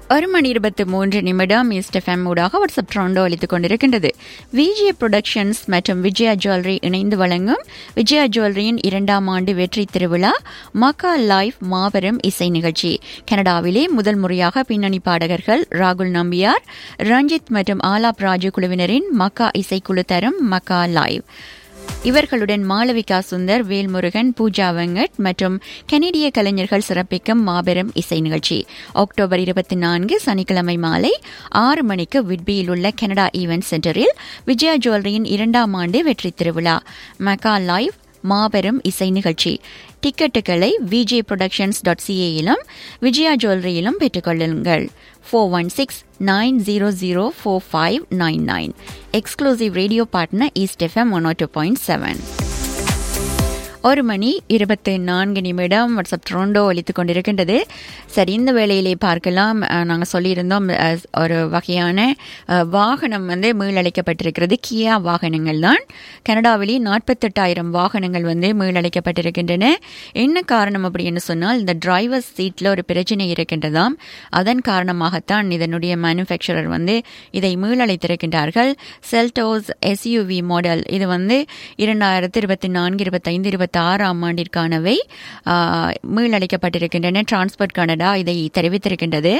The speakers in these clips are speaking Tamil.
ஒரு மணி இருபத்தி மூன்று நிமிடம் ஈஸ்ட் எஃப்எம் ஊடாக வாட்ஸ்அப் ட்ரோண்டோ அளித்துக் கொண்டிருக்கின்றது விஜய புரொடக்ஷன்ஸ் மற்றும் விஜயா ஜுவல்லரி இணைந்து வழங்கும் விஜயா ஜுவல்லரியின் இரண்டாம் ஆண்டு வெற்றி திருவிழா மக்கா லைவ் மாபெரும் இசை நிகழ்ச்சி கனடாவிலே முதல் முறையாக பின்னணி பாடகர்கள் ராகுல் நம்பியார் ரஞ்சித் மற்றும் ஆலாப் ராஜு குழுவினரின் மக்கா இசைக்குழு தரும் மக்கா லைவ் இவர்களுடன் மாளவிகா சுந்தர் வேல்முருகன் பூஜா வெங்கட் மற்றும் கனடிய கலைஞர்கள் சிறப்பிக்கும் மாபெரும் இசை நிகழ்ச்சி அக்டோபர் இருபத்தி நான்கு சனிக்கிழமை மாலை ஆறு மணிக்கு விட்பியில் உள்ள கனடா ஈவென்ட் சென்டரில் விஜயா ஜுவல்லரியின் இரண்டாம் ஆண்டு வெற்றி திருவிழா மெகா லைவ் மாபெரும் இசை நிகழ்ச்சி டிக்கெட்டுகளை விஜே ப்ரொடக்ஷன்ஸ் டாட் சிஏயிலும் விஜயா ஜுவல்லரியிலும் பெற்றுக்கொள்ளுங்கள் four one six nine zero zero four five nine nine exclusive radio partner East FM one two point seven ஒரு மணி இருபத்தி நான்கு நிமிடம் வாட்ஸ்அப் ட்ரோண்டோ ஒழித்துக் கொண்டிருக்கின்றது சரி இந்த வேளையிலே பார்க்கலாம் நாங்கள் சொல்லியிருந்தோம் அஹ், ஒரு வகையான அஹ், வாகனம் வந்து மீளழைக்கப்பட்டிருக்கிறது கியா வாகனங்கள் தான் கனடாவிலே நாற்பத்தெட்டாயிரம் வாகனங்கள் வந்து மீளழைக்கப்பட்டிருக்கின்றன என்ன காரணம் அப்படின்னு சொன்னால் இந்த டிரைவர் சீட்டில் ஒரு பிரச்சனை இருக்கின்றதாம் அதன் காரணமாகத்தான் இதனுடைய மேனுஃபேக்சரர் வந்து இதை மீளழைத்திருக்கின்றார்கள் செல்டோஸ் எஸ்யூவி மாடல் இது வந்து இரண்டாயிரத்தி இருபத்தி நான்கு இருபத்தைந்து இருபத்தி ஆறாம் ஆண்டிற்கானவை ஆ, மீளழைக்கப்பட்டிருக்கின்றன டிரான்ஸ்போர்ட் கனடா இதை தெரிவித்திருக்கின்றது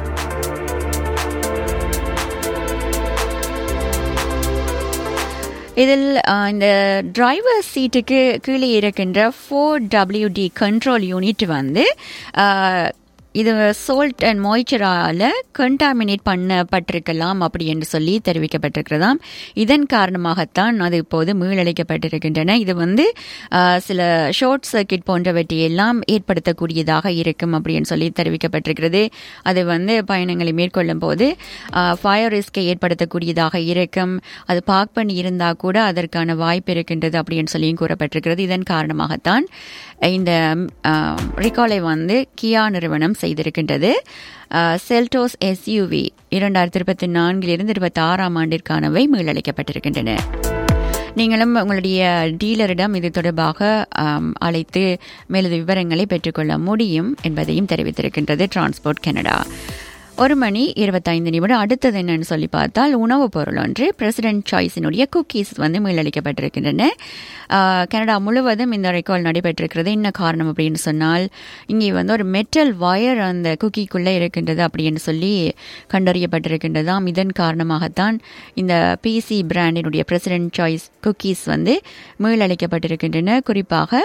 இதில் ஆ, இந்த டிரைவர் சீட்டுக்கு கீழே இருக்கின்ற ஃபோர் டபிள்யூடி கண்ட்ரோல் யூனிட் வந்து ஆ, இது சோல்ட் அண்ட் மாய்ச்சரால கண்டாமினேட் பண்ணப்பட்டிருக்கலாம் அப்படி என்று சொல்லி தெரிவிக்கப்பட்டிருக்கிறதாம் இதன் காரணமாகத்தான் அது இப்போது மீளழைக்கப்பட்டிருக்கின்றன இது வந்து ஆ, சில ஷார்ட் சர்க்கிட் போன்றவற்றை எல்லாம் ஏற்படுத்தக்கூடியதாக இருக்கும் அப்படின்னு சொல்லி தெரிவிக்கப்பட்டிருக்கிறது அது வந்து பயணங்களை மேற்கொள்ளும் போது ஃபயர் ரிஸ்கை ஏற்படுத்தக்கூடியதாக இருக்கும் அது பார்க் பண்ணி இருந்தால் கூட அதற்கான வாய்ப்பு இருக்கின்றது அப்படின்னு சொல்லியும் கூறப்பட்டிருக்கிறது இதன் காரணமாகத்தான் இந்த ரிகாலை வந்து கியா நிறுவனம் செய்திருக்கின்றது செல்டோஸ் எஸ்யூவி இரண்டாயிரத்தி இருபத்தி நான்கிலிருந்து இருபத்தி ஆறாம் ஆண்டிற்கானவை மீளழைக்கப்பட்டிருக்கின்றன நீங்களும் உங்களுடைய டீலரிடம் இது தொடர்பாக ஆம், அழைத்து மேலது விவரங்களை பெற்றுக்கொள்ள முடியும் என்பதையும் தெரிவித்திருக்கின்றது டிரான்ஸ்போர்ட் கனடா ஒரு மணி இருபத்தைந்து நிமிடம் அடுத்தது என்னன்னு சொல்லி பார்த்தால் உணவுப் பொருள் ஒன்று பிரசிடென்ட் சாய்ஸினுடைய குக்கீஸ் வந்து மீளளிக்கப்பட்டிருக்கின்றன ஆ, கனடா முழுவதும் இந்த ரெக்கால் நடைபெற்றிருக்கிறது என்ன காரணம் அப்படின்னு சொன்னால் இங்கே வந்து ஒரு மெட்டல் வயர் அந்த குக்கிக்குள்ளே இருக்கின்றது அப்படின்னு சொல்லி கண்டறியப்பட்டிருக்கின்றதாம் இதன் காரணமாகத்தான் இந்த பிசி பிராண்டினுடைய பிரசிடென்ட் சாய்ஸ் குக்கீஸ் வந்து மீளளிக்கப்பட்டிருக்கின்றன குறிப்பாக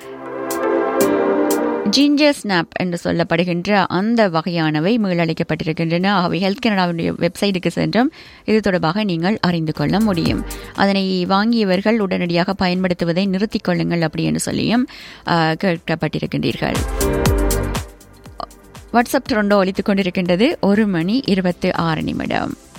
ஜிஞ்சர் ஸ்னாப் என்று சொல்லப்படுகின்ற அந்த வகையானவை மீளளிக்கப்பட்டிருக்கின்றன ஆகவே ஹெல்த் கனடாவுடைய வெப்சைட்டுக்கு சென்றும் இது தொடர்பாக நீங்கள் அறிந்து கொள்ள முடியும் அதனை வாங்கியவர்கள் உடனடியாக பயன்படுத்துவதை நிறுத்திக் கொள்ளுங்கள் அப்படி என்று சொல்லியும் ஆ, கேட்கப்பட்டிருக்கின்றீர்கள் வாட்ஸ்அப் ட்ரெண்டோ ஒலித்துக் கொண்டிருக்கின்றது ஒரு மணி இருபத்தி ஆறு நிமிடம்